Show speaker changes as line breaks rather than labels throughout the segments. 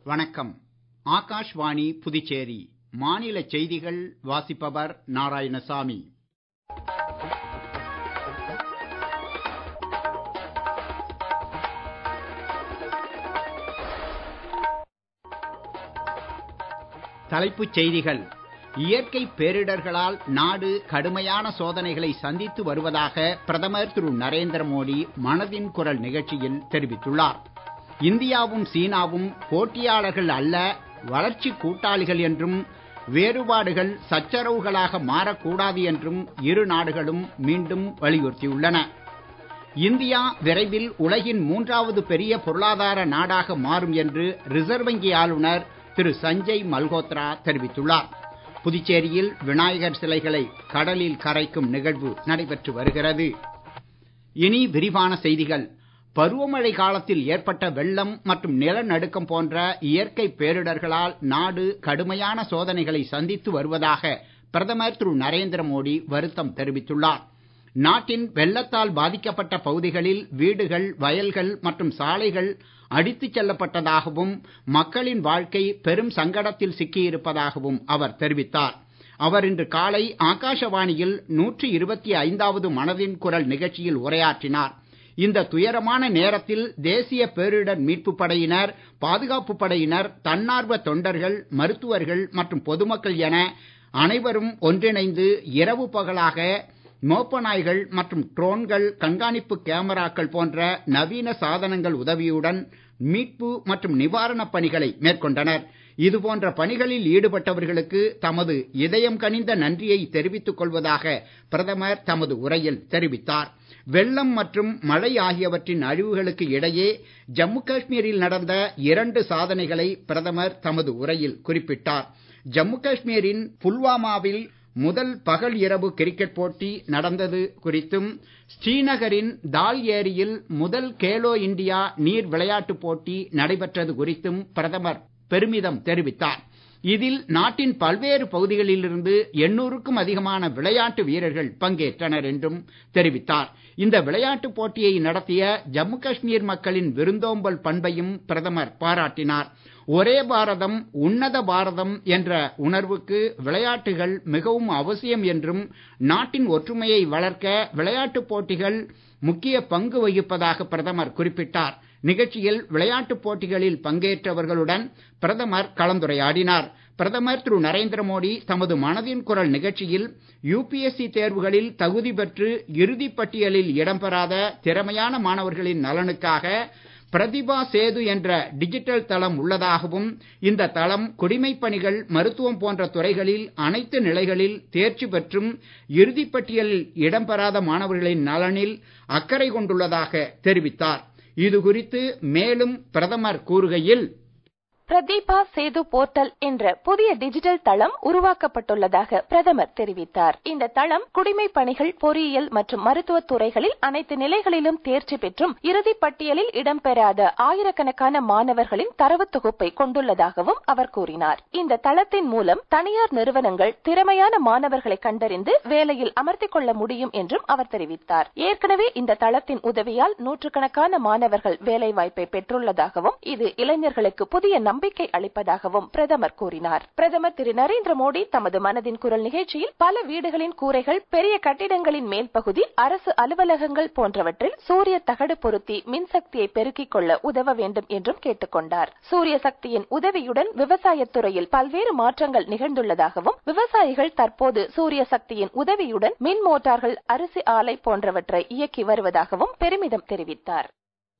வணக்கம் ஆகாஷ்வாணி புதுச்சேரி மாநிலச் செய்திகள் வாசிப்பவர் நாராயணசாமி தலைப்புச் செய்திகள் இயற்கை பேரிடர்களால் நாடு கடுமையான சோதனைகளை சந்தித்து வருவதாக பிரதமர் திரு நரேந்திர மோடி மனதின் குரல் நிகழ்ச்சியில் தெரிவித்துள்ளார் இந்தியாவும் சீனாவும் போட்டியாளர்கள் அல்ல வளர்ச்சி கூட்டாளிகள் என்றும் வேறுபாடுகள் சச்சரவுகளாக மாறக்கூடாது என்றும் இரு நாடுகளும் மீண்டும் வலியுறுத்தியுள்ளன இந்தியா விரைவில் உலகின் மூன்றாவது பெரிய பொருளாதார நாடாக மாறும் என்று ரிசர்வ் வங்கி ஆளுநர் திரு சஞ்சய் மல்ஹோத்ரா தெரிவித்துள்ளார் புதுச்சேரியில் விநாயகர் சிலைகளை கடலில் கரைக்கும் நிகழ்வு நடைபெற்று வருகிறது இனி விரிவான செய்திகள் பருவமழை காலத்தில் ஏற்பட்ட வெள்ளம் மற்றும் நிலநடுக்கம் போன்ற இயற்கை பேரிடர்களால் நாடு கடுமையான சோதனைகளை சந்தித்து வருவதாக பிரதமர் திரு நரேந்திர மோடி வருத்தம் தெரிவித்துள்ளார் நாட்டின் வெள்ளத்தால் பாதிக்கப்பட்ட பகுதிகளில் வீடுகள் வயல்கள் மற்றும் சாலைகள் அடித்துச் செல்லப்பட்டதாகவும் மக்களின் வாழ்க்கை பெரும் சங்கடத்தில் சிக்கியிருப்பதாகவும் அவர் தெரிவித்தார் அவர் இன்று காலை ஆகாஷவாணியில் நூற்றி இருபத்தி ஐந்தாவது மனதின் குரல் நிகழ்ச்சியில் உரையாற்றினார் இந்த துயரமான நேரத்தில் தேசிய பேரிடர் மீட்பு படையினர் பாதுகாப்பு படையினர் தன்னார்வ தொண்டர்கள் மருத்துவர்கள் மற்றும் பொதுமக்கள் என அனைவரும் ஒன்றிணைந்து இரவு பகலாக மோப்ப நாய்கள் மற்றும் ட்ரோன்கள் கண்காணிப்பு கேமராக்கள் போன்ற நவீன சாதனங்கள் உதவியுடன் மீட்பு மற்றும் நிவாரணப் பணிகளை மேற்கொண்டனர் இது போன்ற பணிகளில் ஈடுபட்டவர்களுக்கு தமது இதயம் கனிந்த நன்றியை தெரிவித்துக் கொள்வதாக பிரதமர் தமது உரையில் தெரிவித்தார் வெள்ளம் மற்றும் மழை ஆகியவற்றின் அழிவுகளுக்கு இடையே ஜம்மு காஷ்மீரில் நடந்த இரண்டு சாதனைகளை பிரதமர் தமது உரையில் குறிப்பிட்டார் ஜம்மு காஷ்மீரின் புல்வாமாவில் முதல் பகல் இரவு கிரிக்கெட் போட்டி நடந்தது குறித்தும் ஸ்ரீநகரின் தால் ஏரியில் முதல் கேலோ இண்டியா நீர் விளையாட்டுப் போட்டி நடைபெற்றது குறித்தும் பிரதமர் பெருமிதம் தெரிவித்தார் இதில் நாட்டின் பல்வேறு பகுதிகளிலிருந்து எண்ணூறுக்கும் அதிகமான விளையாட்டு வீரர்கள் பங்கேற்றனர் என்றும் தெரிவித்தார் இந்த விளையாட்டுப் போட்டியை நடத்திய ஜம்மு காஷ்மீர் மக்களின் விருந்தோம்பல் பண்பையும் பிரதமர் பாராட்டினார் ஒரே பாரதம் உன்னத பாரதம் என்ற உணர்வுக்கு விளையாட்டுகள் மிகவும் அவசியம் என்றும் நாட்டின் ஒற்றுமையை வளர்க்க விளையாட்டுப் போட்டிகள் முக்கிய பங்கு வகிப்பதாக பிரதமர் குறிப்பிட்டார் நிகழ்ச்சியில் விளையாட்டுப் போட்டிகளில் பங்கேற்றவர்களுடன் பிரதமர் கலந்துரையாடினார் பிரதமர் திரு நரேந்திர மோடி தமது மனதின் குரல் நிகழ்ச்சியில் யுபிஎஸ்சி தேர்வுகளில் தகுதி பெற்று இறுதிப் பட்டியலில் இடம்பெறாத திறமையான மாணவர்களின் நலனுக்காக பிரதிபா சேது என்ற டிஜிட்டல் தளம் உள்ளதாகவும் இந்த தளம் குடிமைப் பணிகள் மருத்துவம் போன்ற துறைகளில் அனைத்து நிலைகளில் தேர்ச்சி பெற்றும் இறுதிப் பட்டியலில் இடம்பெறாத மாணவர்களின் நலனில் அக்கறை கொண்டுள்ளதாக தெரிவித்தார் இது குறித்து மேலும் பிரதமர் கூறுகையில்
பிரதீபா சேது போர்ட்டல் என்ற புதிய டிஜிட்டல் தளம் உருவாக்கப்பட்டுள்ளதாக பிரதமர் தெரிவித்தார் இந்த தளம் குடிமை பணிகள் பொறியியல் மற்றும் மருத்துவ துறைகளில் அனைத்து நிலைகளிலும் தேர்ச்சி பெற்றும் இறுதி பட்டியலில் இடம்பெறாத ஆயிரக்கணக்கான மாணவர்களின் தரவு தொகுப்பை கொண்டுள்ளதாகவும் அவர் கூறினார் இந்த தளத்தின் மூலம் தனியார் நிறுவனங்கள் திறமையான மாணவர்களை கண்டறிந்து வேலையில் அமர்த்திக் கொள்ள முடியும் என்றும் அவர் தெரிவித்தார் ஏற்கனவே இந்த தளத்தின் உதவியால் நூற்றுக்கணக்கான மாணவர்கள் வேலைவாய்ப்பை பெற்றுள்ளதாகவும் இது இளைஞர்களுக்கு புதிய நம்பிக்கை அளிப்பதாகவும் பிரதமர் கூறினார் பிரதமர் திரு நரேந்திர மோடி தமது மனதின் குரல் நிகழ்ச்சியில் பல வீடுகளின் கூரைகள் பெரிய கட்டிடங்களின் மேல் பகுதி அரசு அலுவலகங்கள் போன்றவற்றில் சூரிய தகடு பொருத்தி மின்சக்தியை பெருக்கிக் கொள்ள உதவ வேண்டும் என்றும் கேட்டுக்கொண்டார் சூரிய சக்தியின் உதவியுடன் விவசாயத்துறையில் பல்வேறு மாற்றங்கள் நிகழ்ந்துள்ளதாகவும் விவசாயிகள் தற்போது சூரிய சக்தியின் உதவியுடன் மின் மோட்டார்கள் அரிசி ஆலை போன்றவற்றை இயக்கி வருவதாகவும் பெருமிதம் தெரிவித்தார்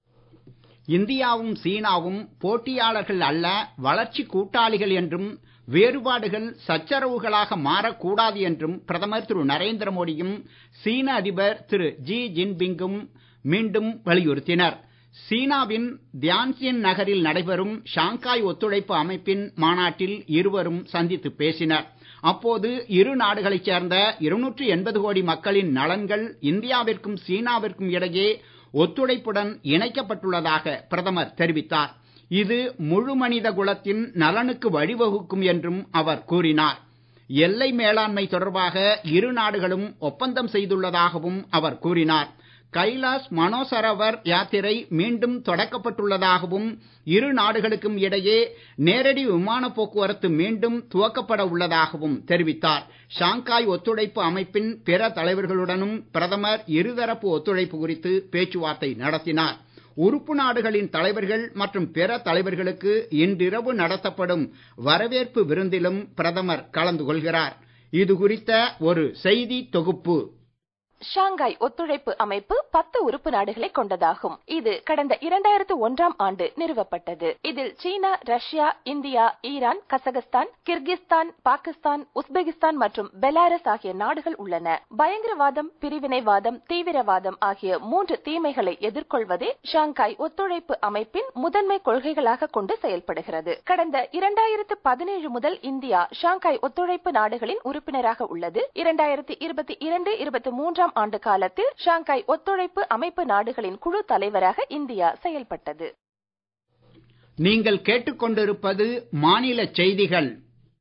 இந்தியாவும் சீனாவும் போட்டியாளர்கள் அல்ல வளர்ச்சி கூட்டாளிகள் என்றும் வேறுபாடுகள் சச்சரவுகளாக மாறக்கூடாது என்றும் பிரதமர் திரு நரேந்திர மோடியும் சீன அதிபர் திரு ஜி ஜின்பிங்கும் மீண்டும் வலியுறுத்தினர் சீனாவின் தியான்சியன் நகரில் நடைபெறும் ஷாங்காய் ஒத்துழைப்பு அமைப்பின் மாநாட்டில் இருவரும் சந்தித்து பேசினர் அப்போது இரு நாடுகளைச் சேர்ந்த இருநூற்று எண்பது கோடி மக்களின் நலன்கள் இந்தியாவிற்கும் சீனாவிற்கும் இடையே ஒத்துழைப்புடன் இணைக்கப்பட்டுள்ளதாக பிரதமர் தெரிவித்தார் இது முழு மனித குலத்தின் நலனுக்கு வழிவகுக்கும் என்றும் அவர் கூறினார் எல்லை மேலாண்மை தொடர்பாக இரு நாடுகளும் ஒப்பந்தம் செய்துள்ளதாகவும் அவர் கூறினார் கைலாஸ் மனோசரவர் யாத்திரை மீண்டும் தொடக்கப்பட்டுள்ளதாகவும் இரு நாடுகளுக்கும் இடையே நேரடி விமான போக்குவரத்து மீண்டும் துவக்கப்பட உள்ளதாகவும் தெரிவித்தார் ஷாங்காய் ஒத்துழைப்பு அமைப்பின் பிற தலைவர்களுடனும் பிரதமர் இருதரப்பு ஒத்துழைப்பு குறித்து பேச்சுவார்த்தை நடத்தினார் உறுப்பு நாடுகளின் தலைவர்கள் மற்றும் பிற தலைவர்களுக்கு இன்றிரவு நடத்தப்படும் வரவேற்பு விருந்திலும் பிரதமர் கலந்து கொள்கிறார் இது குறித்த ஒரு செய்தி தொகுப்பு
ஷாங்காய் ஒத்துழைப்பு அமைப்பு பத்து உறுப்பு நாடுகளை கொண்டதாகும் இது கடந்த இரண்டாயிரத்து ஒன்றாம் ஆண்டு நிறுவப்பட்டது இதில் சீனா Russia India Iran Kazakhstan Kyrgyzstan Pakistan Uzbekistan மற்றும் பெலாரஸ் ஆகிய நாடுகள் உள்ளன பயங்கரவாதம் பிரிவினைவாதம் தீவிரவாதம் ஆகிய மூன்று தீமைகளை எதிர்கொள்வதே ஷாங்காய் ஒத்துழைப்பு அமைப்பின் முதன்மை கொள்கைகளாக கொண்டு செயல்படுகிறது கடந்த இரண்டாயிரத்து பதினேழு முதல் இந்தியா ஷாங்காய் ஒத்துழைப்பு நாடுகளின் உறுப்பினராக உள்ளது இரண்டாயிரத்தி இருபத்தி இரண்டு இருபத்தி மூன்றாம் இரண்டாம் ஆண்டு காலத்தில் ஷாங்காய் ஒத்துழைப்பு அமைப்பு நாடுகளின் குழு தலைவராக இந்தியா செயல்பட்டது
நீங்கள் கேட்டுக்கொண்டிருப்பது மாநில செய்திகள்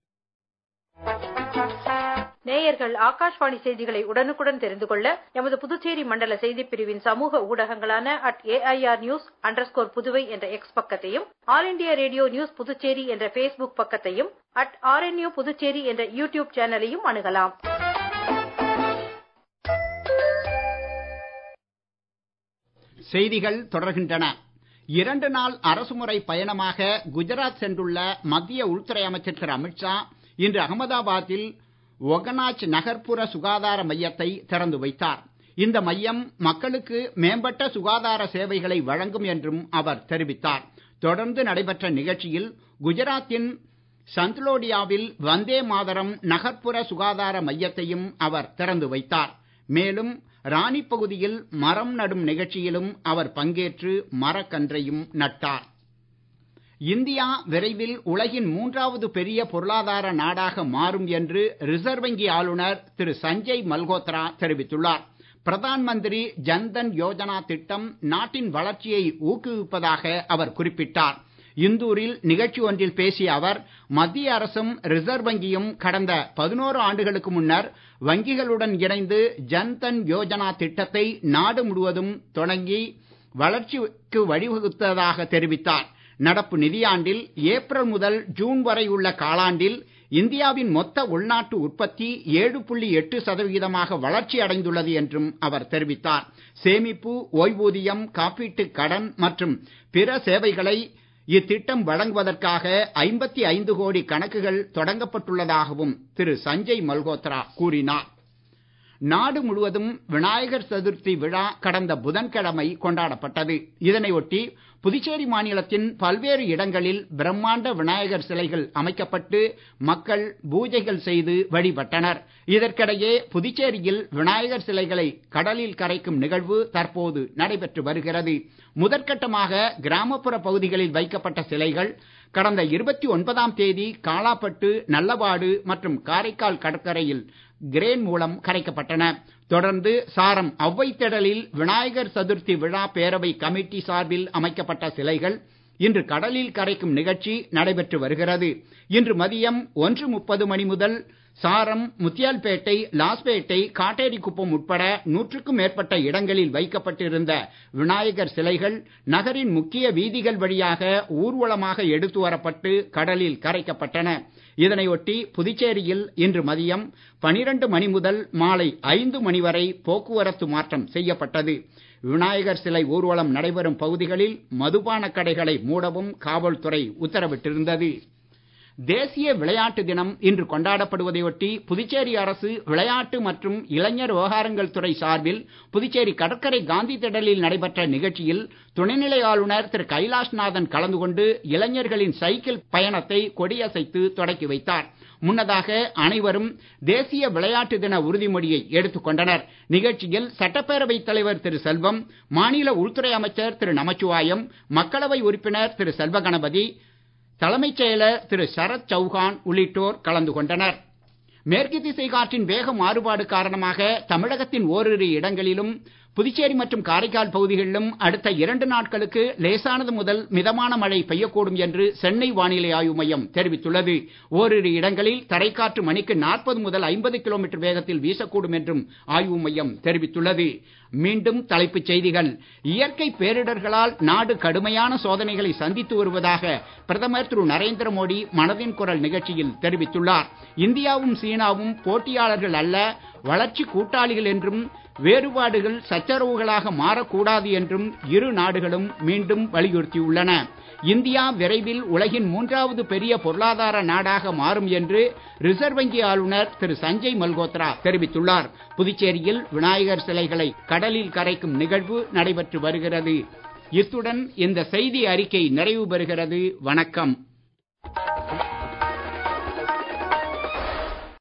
நேயர்கள் ஆகாஷ்வாணி செய்திகளை உடனுக்குடன் தெரிந்து கொள்ள எமது புதுச்சேரி மண்டல செய்திப் பிரிவின் சமூக ஊடகங்களான at AIR news underscore Puduvai என்ற எக்ஸ் பக்கத்தையும் All India Radio News Puducherry என்ற பேஸ்புக் பக்கத்தையும் அட் ஆர்என்யூ புதுச்சேரி என்ற யூடியூப் சேனலையும் அணுகலாம்
செய்திகள் தொடர்கின்றன இரண்டு நாள் அரசுமுறை பயணமாக குஜராத் சென்றுள்ள மத்திய உள்துறை அமைச்சர் திரு அமித்ஷா இன்று அகமதாபாத்தில் ஒகனாஜ் நகர்ப்புற சுகாதார மையத்தை திறந்து வைத்தார் இந்த மையம் மக்களுக்கு மேம்பட்ட சுகாதார சேவைகளை வழங்கும் என்றும் அவர் தெரிவித்தார் தொடர்ந்து நடைபெற்ற நிகழ்ச்சியில் குஜராத்தின் சந்த்லோடியாவில் வந்தே மாதரம் நகர்ப்புற சுகாதார மையத்தையும் அவர் திறந்து வைத்தார் மேலும் ராணி பகுதியில் மரம் நடும் நிகழ்ச்சியிலும் அவர் பங்கேற்று மரக்கன்றையும் நட்டார் இந்தியா விரைவில் உலகின் மூன்றாவது பெரிய பொருளாதார நாடாக மாறும் என்று ரிசர்வ் வங்கி ஆளுநர் திரு சஞ்சய் மல்கோத்ரா தெரிவித்துள்ளார் பிரதான் மந்திரி ஜன்தன் யோஜனா திட்டம் நாட்டின் வளர்ச்சியை ஊக்குவிப்பதாக அவர் குறிப்பிட்டார் இந்தூரில் நிகழ்ச்சி ஒன்றில் பேசிய அவர் மத்திய அரசும் ரிசர்வ் வங்கியும் கடந்த பதினோரு ஆண்டுகளுக்கு முன்னர் வங்கிகளுடன் இணைந்து ஜன்தன் யோஜனா திட்டத்தை நாடு முழுவதும் தொடங்கி வளர்ச்சிக்கு வழிவகுத்ததாக தெரிவித்தார் நடப்பு நிதியாண்டில் ஏப்ரல் முதல் ஜூன் வரை உள்ள காலாண்டில் இந்தியாவின் மொத்த உள்நாட்டு உற்பத்தி ஏழு புள்ளி எட்டு சதவிகிதமாக வளர்ச்சி அடைந்துள்ளது என்றும் அவர் தெரிவித்தார் சேமிப்பு ஓய்வூதியம் காப்பீட்டு கடன் மற்றும் பிற சேவைகளை இத்திட்டம் வழங்குவதற்காக ஐம்பத்தி ஐந்து கோடி கணக்குகள் தொடங்கப்பட்டுள்ளதாகவும் திரு சஞ்சய் மல்கோத்ரா கூறினார் நாடு முழுவதும் விநாயகர் சதுர்த்தி விழா கடந்த புதன்கிழமை கொண்டாடப்பட்டது இதனையொட்டி புதுச்சேரி மாநிலத்தின் பல்வேறு இடங்களில் பிரம்மாண்ட விநாயகர் சிலைகள் அமைக்கப்பட்டு மக்கள் பூஜைகள் செய்து வழிபட்டனர் இதற்கிடையே புதுச்சேரியில் விநாயகர் சிலைகளை கடலில் கரைக்கும் நிகழ்வு தற்போது நடைபெற்று வருகிறது முதற்கட்டமாக கிராமப்புற பகுதிகளில் வைக்கப்பட்ட சிலைகள் கடந்த இருபத்தி ஒன்பதாம் தேதி காலாப்பட்டு நல்லவாடு மற்றும் காரைக்கால் கடற்கரையில் கிரேன் மூலம் கரைக்கப்பட்டன தொடர்ந்து சாரம் ஔவைத்திடலில் விநாயகர் சதுர்த்தி விழா பேரவை கமிட்டி சார்பில் அமைக்கப்பட்ட சிலைகள் இன்று கடலில் கரைக்கும் நிகழ்ச்சி நடைபெற்று வருகிறது இன்று மதியம் ஒன்று முப்பது மணி முதல் சாரம் முத்தியால்பேட்டை லாஸ்பேட்டை காட்டேரிக்குப்பம் உட்பட நூற்றுக்கும் மேற்பட்ட இடங்களில் வைக்கப்பட்டிருந்த விநாயகர் சிலைகள் நகரின் முக்கிய வீதிகள் வழியாக ஊர்வலமாக எடுத்து வரப்பட்டு கடலில் கரைக்கப்பட்டன இதனையொட்டி புதுச்சேரியில் இன்று மதியம் பனிரெண்டு மணி முதல் மாலை ஐந்து மணி வரை போக்குவரத்து மாற்றம் செய்யப்பட்டது விநாயகர் சிலை ஊர்வலம் நடைபெறும் பகுதிகளில் மதுபான கடைகளை மூடவும் காவல்துறை உத்தரவிட்டிருந்தது தேசிய விளையாட்டு தினம் இன்று கொண்டாடப்படுவதையொட்டி புதுச்சேரி அரசு விளையாட்டு மற்றும் இளைஞர் விவகாரங்கள் துறை சார்பில் புதுச்சேரி கடற்கரை காந்தி திடலில் நடைபெற்ற நிகழ்ச்சியில் துணைநிலை ஆளுநர் திரு கைலாஷ்நாதன் கலந்து கொண்டு இளைஞர்களின் சைக்கிள் பயணத்தை கொடியசைத்து தொடக்கி வைத்தார் முன்னதாக அனைவரும் தேசிய விளையாட்டு தின உறுதிமொழியை எடுத்துக் கொண்டனர் நிகழ்ச்சியில் சட்டப்பேரவைத் தலைவர் திரு செல்வம் மாநில உள்துறை அமைச்சர் திரு நமச்சிவாயம் மக்களவை உறுப்பினர் திரு செல்வகணபதி தலைமைச் செயலர் திரு சரத் சௌகான் உள்ளிட்டோர் கலந்து கொண்டனர் மேற்கு திசை காற்றின் வேக மாறுபாடு காரணமாக தமிழகத்தின் ஓரிரு இடங்களிலும் புதுச்சேரி மற்றும் காரைக்கால் பகுதிகளிலும் அடுத்த இரண்டு நாட்களுக்கு லேசானது முதல் மிதமான மழை பெய்யக்கூடும் என்று சென்னை வானிலை ஆய்வு மையம் தெரிவித்துள்ளது ஓரிரு இடங்களில் தரைக்காற்று மணிக்கு நாற்பது முதல் ஐம்பது கிலோமீட்டர் வேகத்தில் வீசக்கூடும் என்றும் ஆய்வு மையம் தெரிவித்துள்ளது மீண்டும் தலைப்புச் செய்திகள் இயற்கை பேரிடர்களால் நாடு கடுமையான சோதனைகளை சந்தித்து வருவதாக பிரதமர் திரு நரேந்திர மோடி மனதின் குரல் நிகழ்ச்சியில் தெரிவித்துள்ளார் இந்தியாவும் சீனாவும் போட்டியாளர்கள் அல்ல வளர்ச்சி கூட்டாளிகள் என்றும் வேறுபாடுகள் சச்சரவுகளாக மாறக்கூடாது என்றும் இரு நாடுகளும் மீண்டும் வலியுறுத்தியுள்ளன இந்தியா விரைவில் உலகின் மூன்றாவது பெரிய பொருளாதார நாடாக மாறும் என்று ரிசர்வ் வங்கி ஆளுநர் திரு சஞ்சய் மல்கோத்ரா தெரிவித்துள்ளார் புதுச்சேரியில் விநாயகர் சிலைகளை கடலில் கரைக்கும் நிகழ்வு நடைபெற்று வருகிறது இத்துடன் இந்த செய்தி அறிக்கை நிறைவு பெறுகிறது வணக்கம்